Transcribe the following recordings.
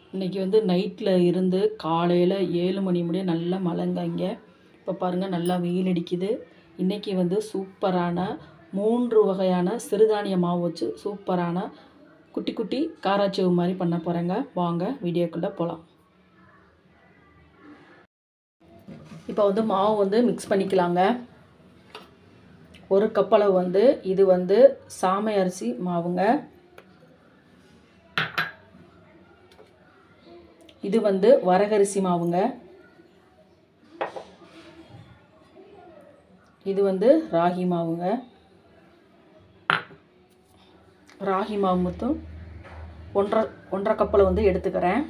இன்றைக்கி வந்து நைட்டில் இருந்து காலையில் ஏழு மணி முடிய நல்லா மழைங்க இங்கே இப்போ பாருங்கள் நல்லா வெயில் அடிக்குது இன்றைக்கி வந்து சூப்பரான மூன்று வகையான சிறுதானிய மாவு வச்சு சூப்பரான குட்டி குட்டி காராச்சேவு மாதிரி பண்ண போகிறேங்க வாங்க வீடியோக்குள்ளே போகலாம் இப்போ வந்து மாவு வந்து மிக்ஸ் பண்ணிக்கலாங்க ஒரு கப்பளவு வந்து இது வந்து சாமை அரிசி மாவுங்க இது வந்து வரகரிசி மாவுங்க இது வந்து ராகி மாவுங்க ராகி மாவு மொத்தம் ஒன்றரை ஒன்றரை கப்பில் வந்து எடுத்துக்கிறேன்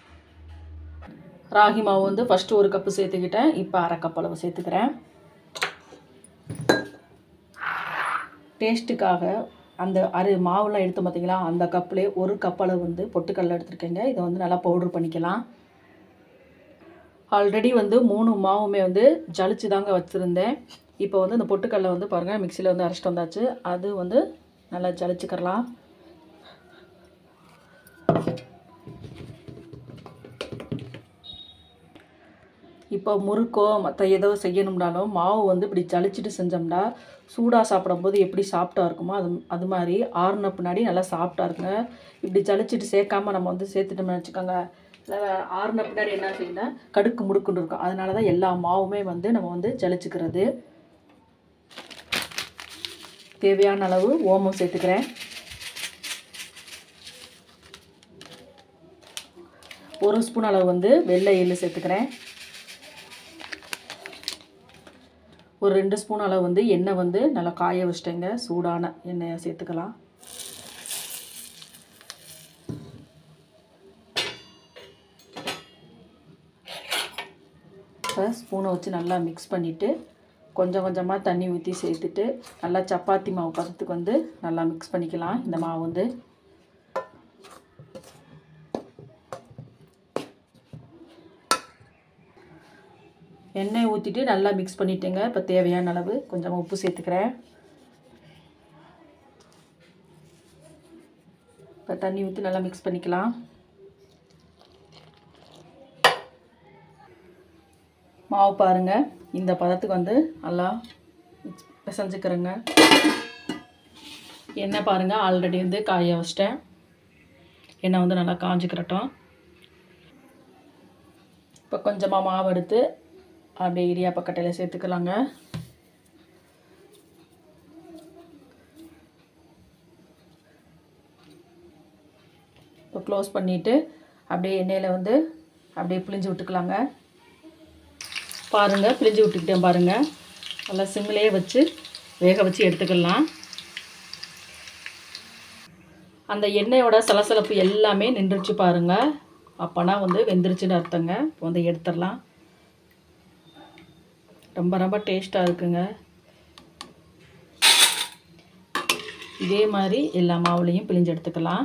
ராகி மாவு வந்து ஃபஸ்ட்டு ஒரு கப்பு சேர்த்துக்கிட்டேன் இப்போ அரை கப் அளவு சேர்த்துக்கிறேன் டேஸ்ட்டுக்காக அந்த அரை மாவுலாம் எடுத்து பார்த்தீங்களா அந்த கப்பிலே ஒரு கப் அளவு வந்து பொட்டுக்கடலை எடுத்துருக்கேங்க இதை வந்து நல்லா பவுட்ரு பண்ணிக்கலாம் ஆல்ரெடி வந்து மூணு மாவுமே வந்து ஜலிச்சு தாங்க வச்சுருந்தேன் இப்போ வந்து இந்த பொட்டுக்கடலை வந்து பாருங்கள் மிக்சியில் வந்து அரைச்சிட்டு வந்தாச்சு அது வந்து நல்லா ஜலிச்சுக்கிறலாம் இப்போ முறுக்கோ மற்ற ஏதோ செய்யணும்னாலும் மாவு வந்து இப்படி ஜலிச்சுட்டு செஞ்சோம்னா சூடாக சாப்பிடும்போது எப்படி சாஃப்டாக இருக்குமோ அது அது மாதிரி ஆறுன பின்னாடி நல்லா சாஃப்டாக இருக்குங்க இப்படி ஜலிச்சுட்டு சேர்க்காம நம்ம வந்து சேர்த்துட்டோம்னு வச்சுக்கோங்க ஆறுன பின்னாடி என்ன செய்யணும்னா கடுக்கு முடுக்குன்னு இருக்கும் அதனால தான் எல்லா மாவுமே வந்து நம்ம வந்து ஜலிச்சுக்கிறது தேவையான அளவு ஓமம் சேர்த்துக்கிறேன் ஒரு ஸ்பூன் அளவு வந்து வெள்ளை எள்ளு சேர்த்துக்கிறேன் ஒரு ரெண்டு ஸ்பூன் அளவு வந்து எண்ணெய் வந்து நல்லா காய வச்சிட்டேங்க சூடான எண்ணெயை சேர்த்துக்கலாம் இப்போ ஸ்பூனை வச்சு நல்லா மிக்ஸ் பண்ணிவிட்டு கொஞ்சம் கொஞ்சமாக தண்ணி ஊற்றி சேர்த்துட்டு நல்லா சப்பாத்தி மாவு பதத்துக்கு வந்து நல்லா மிக்ஸ் பண்ணிக்கலாம் இந்த மாவு வந்து எண்ணெய் ஊற்றிட்டு நல்லா மிக்ஸ் பண்ணிட்டேங்க இப்போ தேவையான அளவு கொஞ்சம் உப்பு சேர்த்துக்கிறேன் இப்போ தண்ணி ஊற்றி நல்லா மிக்ஸ் பண்ணிக்கலாம் மாவு பாருங்கள் இந்த பதத்துக்கு வந்து நல்லா மிக்ஸ் பிசைஞ்சுக்கிறேங்க எண்ணெய் பாருங்கள் ஆல்ரெடி வந்து காய வச்சிட்டேன் எண்ணெய் வந்து நல்லா காஞ்சிக்கிறட்டும் இப்போ கொஞ்சமாக மாவு எடுத்து அப்படியே இடியாப்ப கட்டையில் சேர்த்துக்கலாங்க இப்போ க்ளோஸ் பண்ணிவிட்டு அப்படியே எண்ணெயில் வந்து அப்படியே பிழிஞ்சு விட்டுக்கலாங்க பாருங்கள் பிழிஞ்சு விட்டுக்கிட்டேன் பாருங்கள் நல்லா சிம்மிலே வச்சு வேக வச்சு எடுத்துக்கலாம் அந்த எண்ணெயோட சலசலப்பு எல்லாமே நின்றுச்சு பாருங்கள் அப்போனா வந்து வெந்துருச்சுன்னு அர்த்தங்க இப்போ வந்து எடுத்துடலாம் ரொம்ப ரொம்ப டேஸ்ட்டாக இருக்குங்க இதே மாதிரி எல்லா மாவுலேயும் பிழிஞ்சு எடுத்துக்கலாம்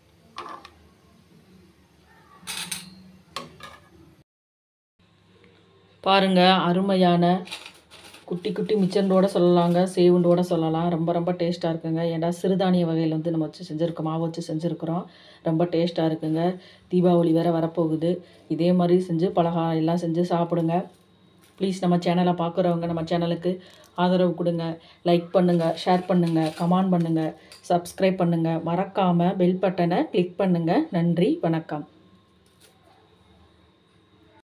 பாருங்க அருமையான குட்டி குட்டி மிச்சண்டோட சொல்லலாங்க சேவுண்டோட சொல்லலாம் ரொம்ப ரொம்ப டேஸ்ட்டாக இருக்குங்க ஏன்னா சிறுதானிய வகையில் வந்து நம்ம வச்சு செஞ்சுருக்கோம் மாவு வச்சு செஞ்சுருக்குறோம் ரொம்ப டேஸ்ட்டாக இருக்குங்க தீபாவளி வேறு வரப்போகுது இதே மாதிரி செஞ்சு பலகாரம் எல்லாம் செஞ்சு சாப்பிடுங்க ப்ளீஸ் நம்ம சேனலை பார்க்குறவங்க நம்ம சேனலுக்கு ஆதரவு கொடுங்க லைக் பண்ணுங்கள் ஷேர் பண்ணுங்கள் கமெண்ட் பண்ணுங்கள் சப்ஸ்கிரைப் பண்ணுங்கள் மறக்காமல் பெல் பட்டனை கிளிக் பண்ணுங்கள் நன்றி வணக்கம்